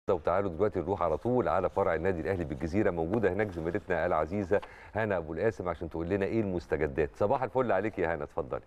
وتعالوا دلوقتي نروح على طول على فرع النادي الاهلي بالجزيره موجوده هناك زميلتنا العزيزه هنا ابو القاسم عشان تقول لنا ايه المستجدات صباح الفل عليك يا هنا اتفضلي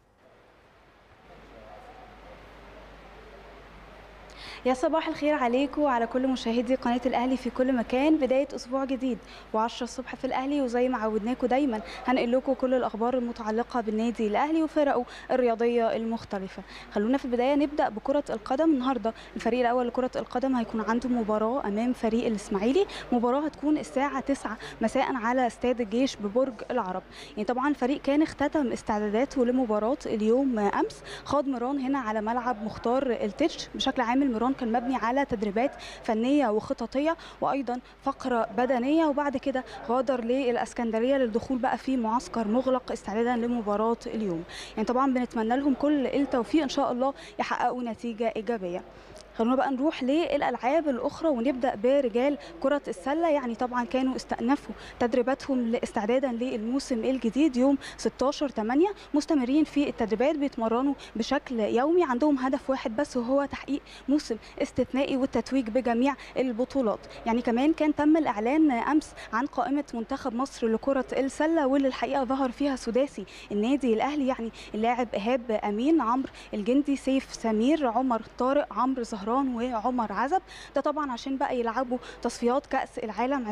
يا صباح الخير عليكم وعلى كل مشاهدي قناه الاهلي في كل مكان بدايه اسبوع جديد و10 الصبح في الاهلي وزي ما عودناكم دايما هنقل لكم كل الاخبار المتعلقه بالنادي الاهلي وفرقه الرياضيه المختلفه خلونا في البدايه نبدا بكره القدم النهارده الفريق الاول لكره القدم هيكون عنده مباراه امام فريق الاسماعيلي مباراه هتكون الساعه 9 مساء على استاد الجيش ببرج العرب يعني طبعا الفريق كان اختتم استعداداته لمباراه اليوم امس خاض مران هنا على ملعب مختار التتش بشكل عام المران كان مبني على تدريبات فنيه وخططيه وايضا فقره بدنيه وبعد كده غادر للاسكندريه للدخول بقى في معسكر مغلق استعدادا لمباراه اليوم يعني طبعا بنتمنى لهم كل التوفيق ان شاء الله يحققوا نتيجه ايجابيه خلونا بقى نروح للالعاب الاخرى ونبدا برجال كره السله يعني طبعا كانوا استأنفوا تدريباتهم استعدادا للموسم الجديد يوم 16 8 مستمرين في التدريبات بيتمرنوا بشكل يومي عندهم هدف واحد بس وهو تحقيق موسم استثنائي والتتويج بجميع البطولات يعني كمان كان تم الاعلان امس عن قائمه منتخب مصر لكره السله واللي الحقيقه ظهر فيها سداسي النادي الاهلي يعني اللاعب ايهاب امين عمرو الجندي سيف سمير عمر طارق عمرو زهران وعمر عزب ده طبعا عشان بقى يلعبوا تصفيات كاس العالم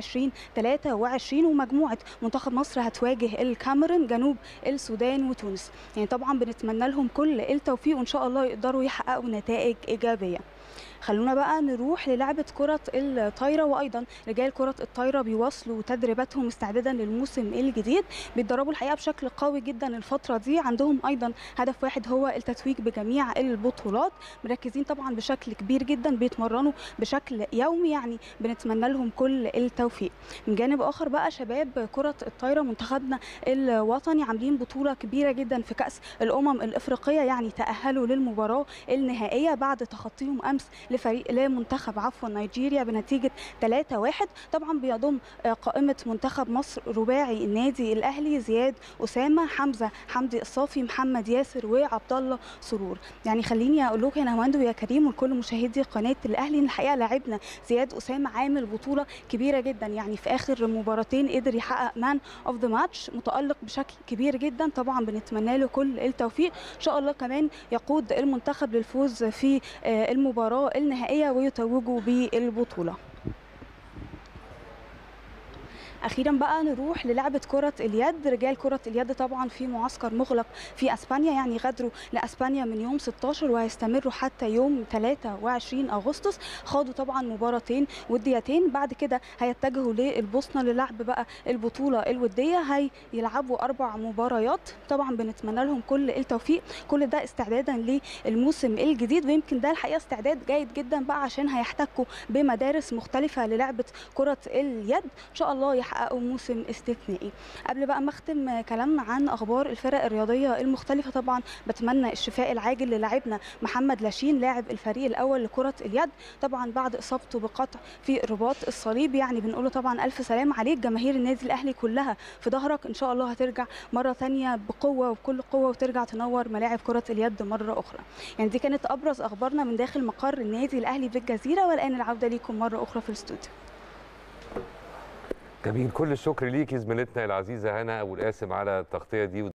2023 ومجموعه منتخب مصر هتواجه الكاميرون جنوب السودان وتونس يعني طبعا بنتمنى لهم كل التوفيق وان شاء الله يقدروا يحققوا نتائج ايجابيه خلونا بقى نروح للعبة كرة الطايرة وأيضا رجال كرة الطايرة بيواصلوا تدريباتهم استعدادا للموسم الجديد بيتدربوا الحقيقة بشكل قوي جدا الفترة دي عندهم أيضا هدف واحد هو التتويج بجميع البطولات مركزين طبعا بشكل كبير جدا بيتمرنوا بشكل يومي يعني بنتمنى لهم كل التوفيق من جانب آخر بقى شباب كرة الطايرة منتخبنا الوطني عاملين بطولة كبيرة جدا في كأس الأمم الإفريقية يعني تأهلوا للمباراة النهائية بعد تخطيهم أمس لفريق لمنتخب عفوا نيجيريا بنتيجه 3-1 طبعا بيضم قائمه منتخب مصر رباعي النادي الاهلي زياد اسامه حمزه حمدي الصافي محمد ياسر وعبد الله سرور يعني خليني اقول لكم يا نهواندو يا كريم ولكل مشاهدي قناه الاهلي ان الحقيقه لاعبنا زياد اسامه عامل بطوله كبيره جدا يعني في اخر مباراتين قدر يحقق مان اوف ذا ماتش متالق بشكل كبير جدا طبعا بنتمنى له كل التوفيق ان شاء الله كمان يقود المنتخب للفوز في المباراه النهائيه ويتوجوا بالبطوله اخيرا بقى نروح للعبه كره اليد رجال كره اليد طبعا في معسكر مغلق في اسبانيا يعني غادروا لاسبانيا من يوم 16 وهيستمروا حتى يوم 23 اغسطس خاضوا طبعا مباراتين وديتين بعد كده هيتجهوا للبوسنه للعب بقى البطوله الوديه هيلعبوا اربع مباريات طبعا بنتمنى لهم كل التوفيق كل ده استعدادا للموسم الجديد ويمكن ده الحقيقه استعداد جيد جدا بقى عشان هيحتكوا بمدارس مختلفه للعبه كره اليد ان شاء الله يحققوا موسم استثنائي قبل بقى ما اختم كلامنا عن اخبار الفرق الرياضيه المختلفه طبعا بتمنى الشفاء العاجل للاعبنا محمد لاشين لاعب الفريق الاول لكره اليد طبعا بعد اصابته بقطع في الرباط الصليب يعني بنقول له طبعا الف سلام عليك جماهير النادي الاهلي كلها في ظهرك ان شاء الله هترجع مره ثانيه بقوه وبكل قوه وترجع تنور ملاعب كره اليد مره اخرى يعني دي كانت ابرز اخبارنا من داخل مقر النادي الاهلي بالجزيره والان العوده ليكم مره اخرى في الاستوديو جميل كل الشكر ليكي زميلتنا العزيزه هنا ابو القاسم على التغطيه دي